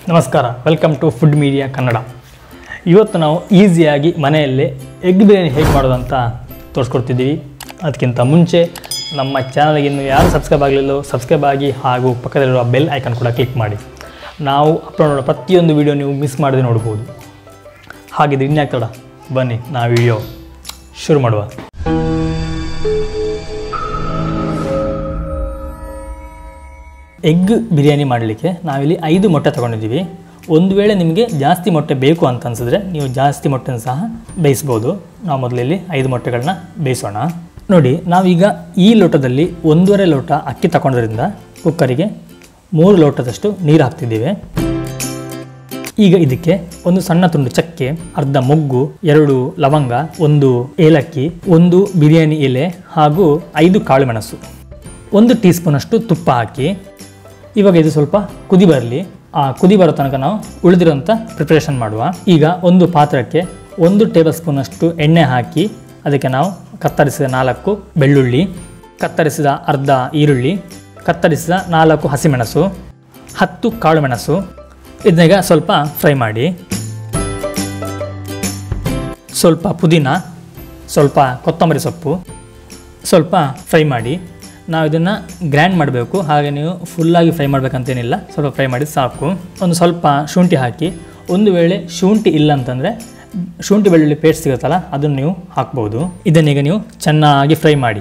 ನಮಸ್ಕಾರ welcome to food media Kannada ಇವತ್ತು ನಾವು ಈಸಿಯಾಗಿ ಮನೆಯಲ್ಲೇ ಎಗ್ ಬಿರಿಯಾನಿ ಹೇಗೆ ಮಾಡೋದು ಅಂತ ತೋರಿಸ್ಕೊಡ್ತಿದ್ದೀವಿ ಅದಕ್ಕಿಂತ ಮುಂಚೆ ನಮ್ಮ ಚಾನಲ್ಗೆ ಇನ್ನು ಯಾರು ಸಬ್ಸ್ಕ್ರೈಬ್ ಆಗಲಿಲ್ಲೋ ಸಬ್ಸ್ಕ್ರೈಬ್ ಆಗಿ ಹಾಗೂ ಪಕ್ಕದಲ್ಲಿರುವ ಬೆಲ್ ಐಕನ್ ಕೂಡ ಕ್ಲಿಕ್ ಮಾಡಿ ನಾವು ಅಪ್ಲೋಡ್ ಮಾಡೋ ಪ್ರತಿಯೊಂದು ವಿಡಿಯೋ ನೀವು ಮಿಸ್ ಮಾಡದೆ ನೋಡ್ಬೋದು ಹಾಗಿದ್ರೆ ಇನ್ಯಾಕೆ ತಡ ಬನ್ನಿ ನಾವು ವಿಡಿಯೋ ಶುರು ಮಾಡುವ ಎಗ್ ಬಿರಿಯಾನಿ ಮಾಡಲಿಕ್ಕೆ ನಾವಿಲ್ಲಿ ಐದು ಮೊಟ್ಟೆ ತೊಗೊಂಡಿದ್ದೀವಿ ಒಂದು ವೇಳೆ ನಿಮಗೆ ಜಾಸ್ತಿ ಮೊಟ್ಟೆ ಬೇಕು ಅಂತ ಅನ್ಸಿದ್ರೆ ನೀವು ಜಾಸ್ತಿ ಮೊಟ್ಟೆನ ಸಹ ಬೇಯಿಸ್ಬೋದು ನಾವು ಮೊದಲಲ್ಲಿ ಐದು ಮೊಟ್ಟೆಗಳನ್ನ ಬೇಯಿಸೋಣ ನೋಡಿ ನಾವೀಗ ಈ ಲೋಟದಲ್ಲಿ ಒಂದೂವರೆ ಲೋಟ ಅಕ್ಕಿ ತಗೊಂಡ್ರಿಂದ ಕುಕ್ಕರಿಗೆ ಮೂರು ಲೋಟದಷ್ಟು ನೀರು ಹಾಕ್ತಿದ್ದೀವಿ ಈಗ ಇದಕ್ಕೆ ಒಂದು ಸಣ್ಣ ತುಂಡು ಚಕ್ಕೆ ಅರ್ಧ ಮೊಗ್ಗು ಎರಡು ಲವಂಗ ಒಂದು ಏಲಕ್ಕಿ ಒಂದು ಬಿರಿಯಾನಿ ಎಲೆ ಹಾಗೂ ಐದು ಕಾಳು ಮೆಣಸು ಒಂದು ಟೀ ಸ್ಪೂನಷ್ಟು ತುಪ್ಪ ಹಾಕಿ ಇವಾಗ ಇದು ಸ್ವಲ್ಪ ಕುದಿ ಬರಲಿ ಆ ಕುದಿ ಬರೋ ತನಕ ನಾವು ಉಳಿದಿರೋಂಥ ಪ್ರಿಪ್ರೇಷನ್ ಮಾಡುವ ಈಗ ಒಂದು ಪಾತ್ರಕ್ಕೆ ಒಂದು ಟೇಬಲ್ ಸ್ಪೂನಷ್ಟು ಎಣ್ಣೆ ಹಾಕಿ ಅದಕ್ಕೆ ನಾವು ಕತ್ತರಿಸಿದ ನಾಲ್ಕು ಬೆಳ್ಳುಳ್ಳಿ ಕತ್ತರಿಸಿದ ಅರ್ಧ ಈರುಳ್ಳಿ ಕತ್ತರಿಸಿದ ನಾಲ್ಕು ಹಸಿಮೆಣಸು ಹತ್ತು ಕಾಳು ಮೆಣಸು ಇದನ್ನೀಗ ಸ್ವಲ್ಪ ಫ್ರೈ ಮಾಡಿ ಸ್ವಲ್ಪ ಪುದೀನ ಸ್ವಲ್ಪ ಕೊತ್ತಂಬರಿ ಸೊಪ್ಪು ಸ್ವಲ್ಪ ಫ್ರೈ ಮಾಡಿ ನಾವು ಇದನ್ನು ಗ್ರ್ಯಾಂಡ್ ಮಾಡಬೇಕು ಹಾಗೆ ನೀವು ಫುಲ್ಲಾಗಿ ಫ್ರೈ ಮಾಡಬೇಕಂತೇನಿಲ್ಲ ಸ್ವಲ್ಪ ಫ್ರೈ ಮಾಡಿ ಸಾಕು ಒಂದು ಸ್ವಲ್ಪ ಶುಂಠಿ ಹಾಕಿ ಒಂದು ವೇಳೆ ಶುಂಠಿ ಇಲ್ಲ ಅಂತಂದರೆ ಶುಂಠಿ ಬೆಳ್ಳುಳ್ಳಿ ಪೇಸ್ಟ್ ಸಿಗುತ್ತಲ್ಲ ಅದನ್ನು ನೀವು ಹಾಕ್ಬೋದು ಇದನ್ನೀಗ ನೀವು ಚೆನ್ನಾಗಿ ಫ್ರೈ ಮಾಡಿ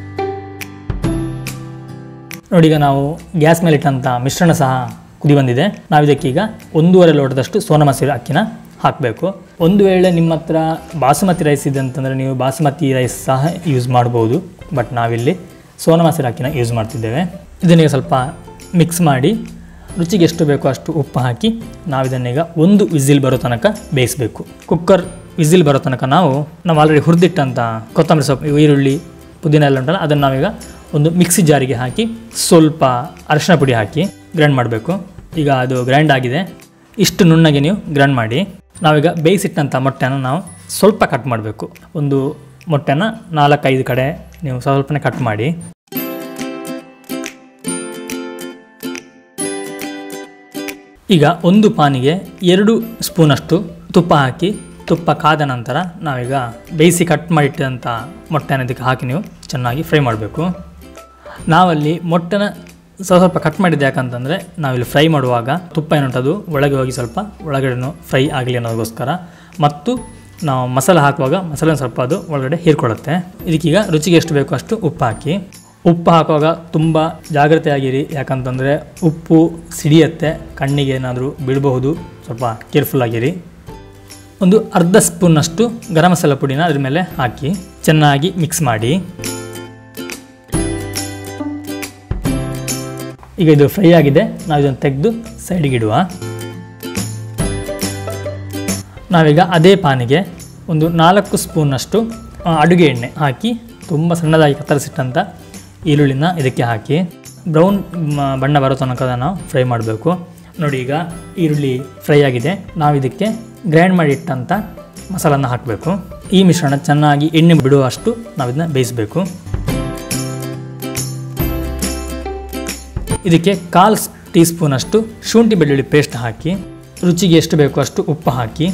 ನೋಡಿ ಈಗ ನಾವು ಗ್ಯಾಸ್ ಮೇಲೆ ಇಟ್ಟಂಥ ಮಿಶ್ರಣ ಸಹ ಕುದಿ ಬಂದಿದೆ ನಾವು ಇದಕ್ಕೀಗ ಒಂದೂವರೆ ಲೋಟದಷ್ಟು ಸೋನಾ ಮಸೂರಿ ಅಕ್ಕಿನ ಹಾಕಬೇಕು ಒಂದು ವೇಳೆ ನಿಮ್ಮ ಹತ್ರ ಬಾಸುಮತಿ ರೈಸ್ ಇದೆ ಅಂತಂದರೆ ನೀವು ಬಾಸುಮತಿ ರೈಸ್ ಸಹ ಯೂಸ್ ಮಾಡ್ಬೋದು ಬಟ್ ನಾವಿಲ್ಲಿ ಸೋನಾ ಮಸೂರಿ ಅಕ್ಕಿನ ಯೂಸ್ ಮಾಡ್ತಿದ್ದೇವೆ ಇದನ್ನೀಗ ಸ್ವಲ್ಪ ಮಿಕ್ಸ್ ಮಾಡಿ ರುಚಿಗೆ ಎಷ್ಟು ಬೇಕೋ ಅಷ್ಟು ಉಪ್ಪು ಹಾಕಿ ನಾವು ಇದನ್ನೀಗ ಒಂದು ವಿಸಿಲ್ ಬರೋ ತನಕ ಬೇಯಿಸಬೇಕು ಕುಕ್ಕರ್ ವಿಸಿಲ್ ಬರೋ ತನಕ ನಾವು ನಾವು ಆಲ್ರೆಡಿ ಹುರಿದಿಟ್ಟಂಥ ಕೊತ್ತಂಬರಿ ಸೊಪ್ಪು ಈರುಳ್ಳಿ ಪುದೀನ ಎಲ್ಲ ಉಂಟಲ್ಲ ಅದನ್ನು ನಾವೀಗ ಒಂದು ಮಿಕ್ಸಿ ಜಾರಿಗೆ ಹಾಕಿ ಸ್ವಲ್ಪ ಅರಿಶಿನ ಪುಡಿ ಹಾಕಿ ಗ್ರೈಂಡ್ ಮಾಡಬೇಕು ಈಗ ಅದು ಗ್ರೈಂಡ್ ಆಗಿದೆ ಇಷ್ಟು ನುಣ್ಣಗೆ ನೀವು ಗ್ರೈಂಡ್ ಮಾಡಿ ನಾವೀಗ ಬೇಯಿಸಿಟ್ಟಂಥ ಮೊಟ್ಟೆನ ನಾವು ಸ್ವಲ್ಪ ಕಟ್ ಮಾಡಬೇಕು ಒಂದು ಮೊಟ್ಟೆನ ನಾಲ್ಕೈದು ಕಡೆ ನೀವು ಸ್ವಲ್ಪನೇ ಕಟ್ ಮಾಡಿ ಈಗ ಒಂದು ಪಾನಿಗೆ ಎರಡು ಸ್ಪೂನಷ್ಟು ತುಪ್ಪ ಹಾಕಿ ತುಪ್ಪ ಕಾದ ನಂತರ ನಾವೀಗ ಬೇಯಿಸಿ ಕಟ್ ಮಾಡಿಟ್ಟಂಥ ಮೊಟ್ಟೆನ ಇದಕ್ಕೆ ಹಾಕಿ ನೀವು ಚೆನ್ನಾಗಿ ಫ್ರೈ ಮಾಡಬೇಕು ನಾವಲ್ಲಿ ಮೊಟ್ಟೆನ ಸ್ವಲ್ಪ ಸ್ವಲ್ಪ ಕಟ್ ಮಾಡಿದ್ದು ಯಾಕಂತಂದರೆ ನಾವಿಲ್ಲಿ ಫ್ರೈ ಮಾಡುವಾಗ ತುಪ್ಪ ಏನುಂಟದು ಒಳಗೆ ಹೋಗಿ ಸ್ವಲ್ಪ ಒಳಗಡೆನೂ ಫ್ರೈ ಆಗಲಿ ಅನ್ನೋದಕ್ಕೋಸ್ಕರ ಮತ್ತು ನಾವು ಮಸಾಲೆ ಹಾಕುವಾಗ ಮಸಾಲೆ ಸ್ವಲ್ಪ ಅದು ಒಳಗಡೆ ಹೀರ್ಕೊಳ್ಳುತ್ತೆ ಇದಕ್ಕೀಗ ರುಚಿಗೆ ಎಷ್ಟು ಬೇಕೋ ಅಷ್ಟು ಉಪ್ಪು ಹಾಕಿ ಉಪ್ಪು ಹಾಕುವಾಗ ತುಂಬ ಜಾಗ್ರತೆಯಾಗಿರಿ ಯಾಕಂತಂದರೆ ಉಪ್ಪು ಸಿಡಿಯತ್ತೆ ಕಣ್ಣಿಗೆ ಏನಾದರೂ ಬೀಳಬಹುದು ಸ್ವಲ್ಪ ಕೇರ್ಫುಲ್ ಆಗಿರಿ ಒಂದು ಅರ್ಧ ಸ್ಪೂನ್ನಷ್ಟು ಗರಂ ಮಸಾಲ ಪುಡಿನ ಅದ್ರ ಮೇಲೆ ಹಾಕಿ ಚೆನ್ನಾಗಿ ಮಿಕ್ಸ್ ಮಾಡಿ ಈಗ ಇದು ಫ್ರೈ ಆಗಿದೆ ನಾವು ಇದನ್ನು ತೆಗೆದು ಸೈಡಿಗೆ ಇಡುವ ನಾವೀಗ ಅದೇ ಪಾನಿಗೆ ಒಂದು ನಾಲ್ಕು ಸ್ಪೂನ್ನಷ್ಟು ಆ, ಅಡುಗೆ ಎಣ್ಣೆ ಹಾಕಿ ತುಂಬ ಸಣ್ಣದಾಗಿ ಕತ್ತರಿಸಿಟ್ಟಂಥ ಈರುಳ್ಳಿನ ಇದಕ್ಕೆ ಹಾಕಿ ಬ್ರೌನ್ ಮ- ಬಣ್ಣ ಬರೋ ತನಕ ನಾವು ಫ್ರೈ ಮಾಡಬೇಕು ನೋಡಿ ಈಗ ಈರುಳ್ಳಿ ಫ್ರೈ ಆಗಿದೆ ನಾವು ಇದಕ್ಕೆ ಗ್ರೈಂಡ್ ಮಾಡಿ ಇಟ್ಟಂಥ ಮಸಾಲನ ಹಾಕಬೇಕು ಈ ಮಿಶ್ರಣ ಚೆನ್ನಾಗಿ ಎಣ್ಣೆ ಬಿಡುವಷ್ಟು ನಾವು ಇದನ್ನ ಬೇಯಿಸಬೇಕು ಇದಕ್ಕೆ ಕಾಲು ಟೀ ಸ್ಪೂನಷ್ಟು ಶುಂಠಿ ಬೆಳ್ಳುಳ್ಳಿ ಪೇಸ್ಟ್ ಹಾಕಿ ರುಚಿಗೆ ಎಷ್ಟು ಬೇಕೋ ಅಷ್ಟು ಉಪ್ಪು ಹಾಕಿ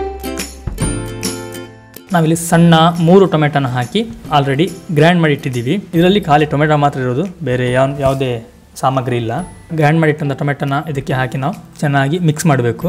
ನಾವಿಲ್ಲಿ ಸಣ್ಣ ಮೂರು ಟೊಮೆಟೊನ ಹಾಕಿ ಆಲ್ರೆಡಿ ಗ್ರೈಂಡ್ ಮಾಡಿ ಇಟ್ಟಿದ್ದೀವಿ ಇದರಲ್ಲಿ ಖಾಲಿ ಟೊಮೆಟೊ ಮಾತ್ರ ಇರೋದು ಬೇರೆ ಯಾವ ಯಾವುದೇ ಸಾಮಗ್ರಿ ಇಲ್ಲ ಗ್ರೈಂಡ್ ಮಾಡಿ ಇಟ್ಟಂಥ ಟೊಮೆಟೊನ ಇದಕ್ಕೆ ಹಾಕಿ ನಾವು ಚೆನ್ನಾಗಿ ಮಿಕ್ಸ್ ಮಾಡಬೇಕು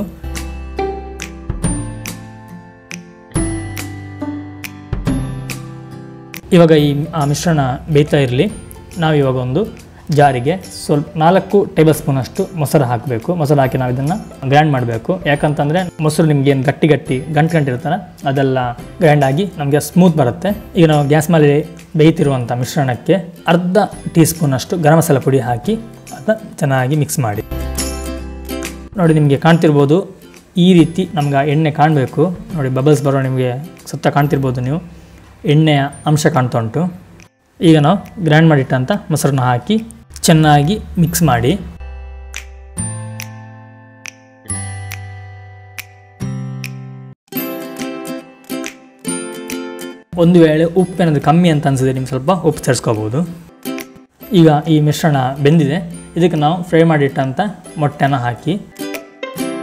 ಇವಾಗ ಈ ಆ ಮಿಶ್ರಣ ಬೇಯ್ತಾ ಇರಲಿ ನಾವು ಇವಾಗ ಒಂದು ಜಾರಿಗೆ ಸ್ವಲ್ಪ ನಾಲ್ಕು ಟೇಬಲ್ ಸ್ಪೂನಷ್ಟು ಮೊಸರು ಹಾಕಬೇಕು ಮೊಸರು ಹಾಕಿ ನಾವು ಇದನ್ನು ಗ್ರೈಂಡ್ ಮಾಡಬೇಕು ಯಾಕಂತಂದರೆ ಮೊಸರು ನಿಮ್ಗೆ ಏನು ಗಟ್ಟಿ ಗಟ್ಟಿ ಗಂಟು ಗಂಟು ಇರುತ್ತಲ್ಲ ಅದೆಲ್ಲ ಗ್ರೈಂಡ್ ಆಗಿ ನಮಗೆ ಸ್ಮೂತ್ ಬರುತ್ತೆ ಈಗ ನಾವು ಗ್ಯಾಸ್ ಮೇಲೆ ಬೇಯ್ತಿರುವಂಥ ಮಿಶ್ರಣಕ್ಕೆ ಅರ್ಧ ಟೀ ಸ್ಪೂನಷ್ಟು ಗರಂ ಮಸಾಲ ಪುಡಿ ಹಾಕಿ ಅದನ್ನ ಚೆನ್ನಾಗಿ ಮಿಕ್ಸ್ ಮಾಡಿ ನೋಡಿ ನಿಮಗೆ ಕಾಣ್ತಿರ್ಬೋದು ಈ ರೀತಿ ನಮ್ಗೆ ಆ ಎಣ್ಣೆ ಕಾಣಬೇಕು ನೋಡಿ ಬಬಲ್ಸ್ ಬರೋ ನಿಮಗೆ ಸುತ್ತ ಕಾಣ್ತಿರ್ಬೋದು ನೀವು ಎಣ್ಣೆಯ ಅಂಶ ಕಾಣ್ತಾ ಉಂಟು ಈಗ ನಾವು ಗ್ರೈಂಡ್ ಮಾಡಿಟ್ಟಂಥ ಮೊಸರನ್ನ ಹಾಕಿ ಚೆನ್ನಾಗಿ ಮಿಕ್ಸ್ ಮಾಡಿ ಒಂದು ವೇಳೆ ಉಪ್ಪು ಏನಾದರೂ ಕಮ್ಮಿ ಅಂತ ಅನಿಸಿದ್ರೆ ನಿಮ್ಗೆ ಸ್ವಲ್ಪ ಉಪ್ಪು ಸೇರಿಸ್ಕೋಬೋದು ಈಗ ಈ ಮಿಶ್ರಣ ಬೆಂದಿದೆ ಇದಕ್ಕೆ ನಾವು ಫ್ರೈ ಮಾಡಿಟ್ಟಂಥ ಮೊಟ್ಟೆನ ಹಾಕಿ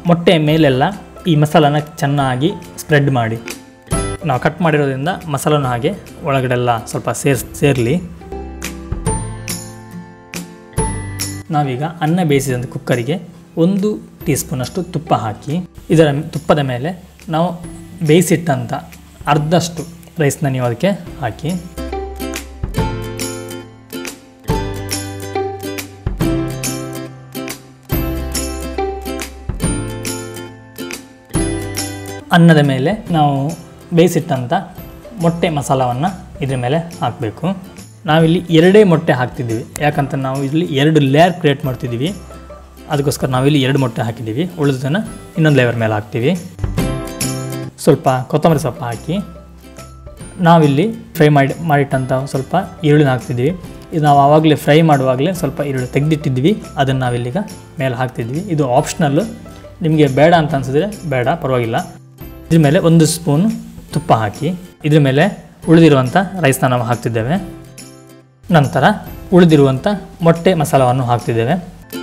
ಮೊಟ್ಟೆ ಮೇಲೆಲ್ಲ ಈ ಮಸಾಲಾನ ಚೆನ್ನಾಗಿ ಸ್ಪ್ರೆಡ್ ಮಾಡಿ ನಾವು ಕಟ್ ಮಾಡಿರೋದ್ರಿಂದ ಮಸಾಲನೂ ಹಾಗೆ ಒಳಗಡೆಲ್ಲ ಸ್ವಲ್ಪ ಸೇರ್ ಸೇರಲಿ ನಾವೀಗ ಅನ್ನ ಬೇಯಿಸಿದಂಥ ಕುಕ್ಕರಿಗೆ ಒಂದು ಟೀ ಸ್ಪೂನಷ್ಟು ತುಪ್ಪ ಹಾಕಿ ಇದರ ತುಪ್ಪದ ಮೇಲೆ ನಾವು ಬೇಯಿಸಿಟ್ಟಂಥ ಅರ್ಧಷ್ಟು ರೈಸ್ನ ನೀವು ಅದಕ್ಕೆ ಹಾಕಿ ಅನ್ನದ ಮೇಲೆ ನಾವು ಬೇಯಿಸಿಟ್ಟಂಥ ಮೊಟ್ಟೆ ಮಸಾಲವನ್ನು ಇದ್ರ ಮೇಲೆ ಹಾಕಬೇಕು ನಾವಿಲ್ಲಿ ಎರಡೇ ಮೊಟ್ಟೆ ಹಾಕ್ತಿದ್ದೀವಿ ಯಾಕಂತ ನಾವು ಇಲ್ಲಿ ಎರಡು ಲೇಯರ್ ಕ್ರಿಯೇಟ್ ಮಾಡ್ತಿದ್ದೀವಿ ಅದಕ್ಕೋಸ್ಕರ ನಾವಿಲ್ಲಿ ಎರಡು ಮೊಟ್ಟೆ ಹಾಕಿದ್ದೀವಿ ಉಳಿದನ್ನು ಇನ್ನೊಂದು ಲೇಯರ್ ಮೇಲೆ ಹಾಕ್ತೀವಿ ಸ್ವಲ್ಪ ಕೊತ್ತಂಬರಿ ಸೊಪ್ಪು ಹಾಕಿ ನಾವಿಲ್ಲಿ ಫ್ರೈ ಮಾಡಿ ಮಾಡಿಟ್ಟಂಥ ಸ್ವಲ್ಪ ಈರುಳ್ಳಿನ ಹಾಕ್ತಿದ್ವಿ ಇದು ನಾವು ಆವಾಗಲೇ ಫ್ರೈ ಮಾಡುವಾಗಲೇ ಸ್ವಲ್ಪ ಈರುಳ್ಳಿ ತೆಗೆದಿಟ್ಟಿದ್ವಿ ಅದನ್ನು ನಾವಿಲ್ಲಿಗ ಮೇಲೆ ಹಾಕ್ತಿದ್ವಿ ಇದು ಆಪ್ಷನಲ್ಲು ನಿಮಗೆ ಬೇಡ ಅಂತ ಅನಿಸಿದ್ರೆ ಬೇಡ ಪರವಾಗಿಲ್ಲ ಇದ್ರ ಮೇಲೆ ಒಂದು ಸ್ಪೂನ್ ತುಪ್ಪ ಹಾಕಿ ಇದ್ರ ಮೇಲೆ ಉಳಿದಿರುವಂಥ ರೈಸ್ನ ನಾವು ಹಾಕ್ತಿದ್ದೇವೆ ನಂತರ ಉಳಿದಿರುವಂಥ ಮೊಟ್ಟೆ ಮಸಾಲವನ್ನು ಹಾಕ್ತಿದ್ದೇವೆ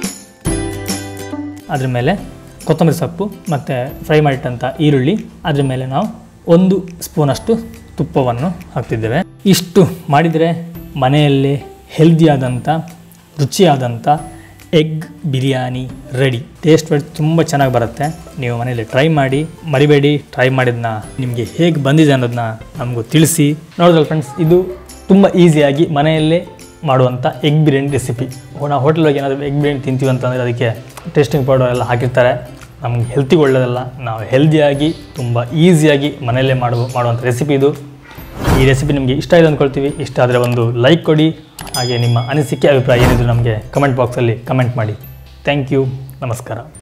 ಅದ್ರ ಮೇಲೆ ಕೊತ್ತಂಬರಿ ಸೊಪ್ಪು ಮತ್ತು ಫ್ರೈ ಮಾಡಿಟ್ಟಂಥ ಈರುಳ್ಳಿ ಅದ್ರ ಮೇಲೆ ನಾವು ಒಂದು ಸ್ಪೂನಷ್ಟು ತುಪ್ಪವನ್ನು ಹಾಕ್ತಿದ್ದೇವೆ ಇಷ್ಟು ಮಾಡಿದರೆ ಮನೆಯಲ್ಲೇ ಹೆಲ್ದಿಯಾದಂಥ ರುಚಿಯಾದಂಥ egg biryani ready taste wise ತುಂಬ ಚೆನ್ನಾಗಿ ಬರುತ್ತೆ ನೀವು ಮನೆಯಲ್ಲಿ ಟ್ರೈ ಮಾಡಿ ಮರಿಬೇಡಿ ಟ್ರೈ ಮಾಡಿದ್ನ ನಿಮಗೆ ಹೇಗೆ ಬಂದಿದೆ ಅನ್ನೋದನ್ನ ನಮಗೂ ತಿಳಿಸಿ ನೋಡಿದ್ರಲ್ಲ ಫ್ರೆಂಡ್ಸ್ ಇದು ತುಂಬ ಈಸಿಯಾಗಿ ಮನೆಯಲ್ಲೇ ಮಾಡುವಂಥ ಎಗ್ ಬಿರಿಯಾನಿ ರೆಸಿಪಿ ನಾವು ಹೋಟೆಲ್ಗೆ ಏನಾದರೂ ಎಗ್ ಬಿರಿಯಾನಿ ತಿಂತೀವಿ ಅಂತಂದರೆ ಅದಕ್ಕೆ ಟೇಸ್ಟಿಂಗ್ ಪೌಡರ್ ಎಲ್ಲ ಹಾಕಿರ್ತಾರೆ ನಮ್ಗೆ ಹೆಲ್ತಿಗೆ ಒಳ್ಳೆಯದಲ್ಲ ನಾವು ಹೆಲ್ದಿಯಾಗಿ ತುಂಬ ಈಸಿಯಾಗಿ ಮನೆಯಲ್ಲೇ ಮಾಡುವ ಮಾಡುವಂಥ ರೆಸಿಪಿ ಇದು ಈ ರೆಸಿಪಿ ನಿಮಗೆ ಇಷ್ಟ ಇದೆ ಅಂದ್ಕೊಳ್ತೀವಿ ಇಷ್ಟ ಆದರೆ ಒಂದು ಲೈಕ್ ಕೊಡಿ ಹಾಗೆ ನಿಮ್ಮ ಅನಿಸಿಕೆ ಅಭಿಪ್ರಾಯ ಏನಿದ್ರು ನಮಗೆ ಕಮೆಂಟ್ ಬಾಕ್ಸಲ್ಲಿ ಕಮೆಂಟ್ ಮಾಡಿ ಥ್ಯಾಂಕ್ ಯು ನಮಸ್ಕಾರ